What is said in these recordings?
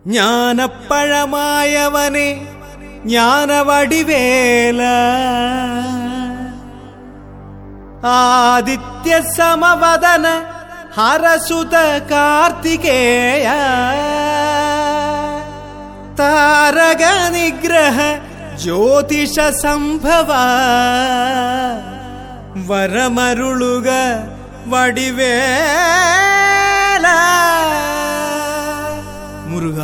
ജ്ഞാനപ്പഴമായവനെ ജ്ഞാനവടിവേല ആദിത്യ സമവദന ഹരസുത കാർത്തികേയ താരക നിഗ്രഹ ജ്യോതിഷ സംഭവ വരമരുളുക വടിവേല മുരുക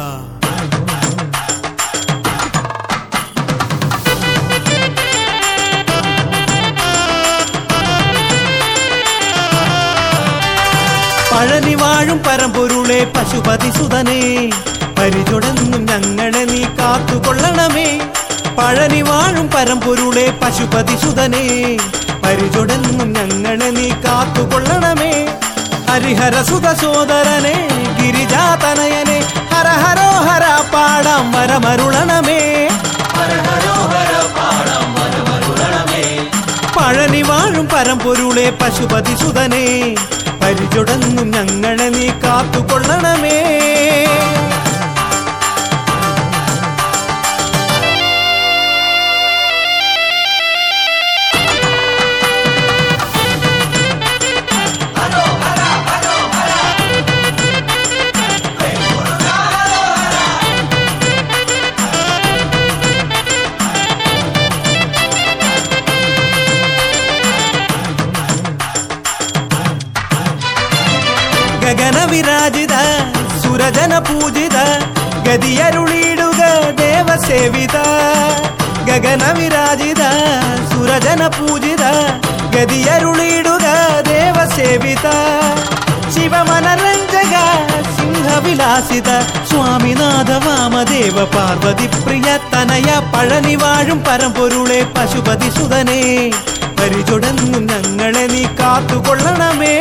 പഴനി വാഴും പരമ്പൊരുളെ പശുപതി സുതനേ പരിചുടന്നും ഞങ്ങളെ നീ കാത്തുകൊള്ളണമേ പഴനി വാഴും പരമ്പൊരുളെ പശുപതി സുതനേ പരിചുടന്നും ഞങ്ങളെ നീ കാത്തുകൊള്ളണമേ ഹരിഹര സുത സോദരനെ ഗിരിജാതനയനെ ഹര ഹരോ ഹര പാടാം വരമരുളണമേ പഴനി വാഴും പരമ്പൊരുളെ പശുപതി സുതനേ പരിചുടന്നും ഞങ്ങളെ നീ കാത്തുകൊള്ളണമേ ಗಗನ ವಿರಾಜಿದ ಸುರಜನ ಪೂಜಿತ ಗದಿಯರುಳಿಡುಗ ದೇವ ಸೇವಿತ ಗಗನ ವಿರಾಜಿದ ಸುರಜನ ಪೂಜಿತ ಗದಿಯರುಳಿಡುಗ ದೇವ ಸೇವಿತ ಶಿವ ಮನರಂಜಗ ಸಿಂಹ ವಿಲಾಸಿತ സ്വാമിനാഥ വാമദേവ പാർവതി പ്രിയ തനയ പഴനി വാഴും പരമ്പൊരുളെ പശുപതി സുതനേ പരിചുടന്നും ഞങ്ങളെ നീ കാത്തുകൊള്ളണമേ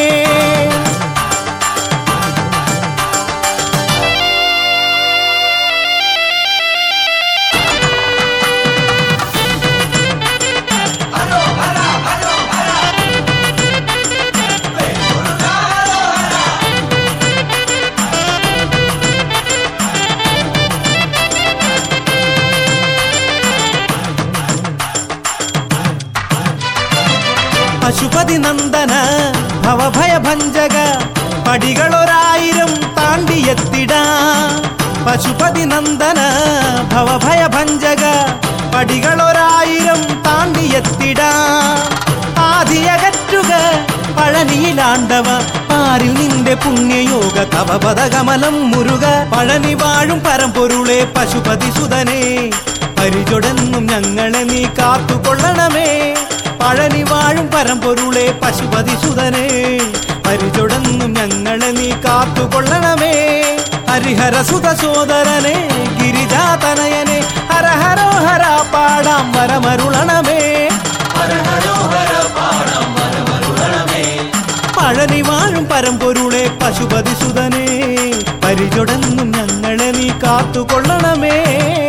പശുപതി നന്ദന ഭവഭയ ഭഞ്ജക പടികളൊരായിരം താണ്ടിയെത്തിടാ പശുപതി നന്ദന ഭവഭയ ഭഞ്ജക പടികളൊരായിരം താണ്ടിയെത്തിടാ ആദിയകറ്റുക പഴനിയിലാണ്ടവ പാരിൽ നിന്റെ പുണ്യയോഗ തവപദകമലം മുരുക പഴനി വാഴും പരമ്പൊരുളെ പശുപതി സുതനേ പരിചൊടന്നും ഞങ്ങളെ നീ കാത്തുകൊള്ളണമേ പഴനി വാഴും പരമ്പൊരുളെ പശുപതി സുതനേ പരിചൊടന്നും ഞങ്ങളെ നീ കാത്തുകൊള്ളണമേ ഹരിഹര സുത സോദരനെ ഗിരിജാതനയനെ ഹര ഹരോ ഹര പാടാം വരമരുളണമേ പഴനി വാഴും പരമ്പൊരുളെ പശുപതി സുതനേ പരിചൊടന്നും ഞങ്ങളെ നീ കാത്തുകൊള്ളണമേ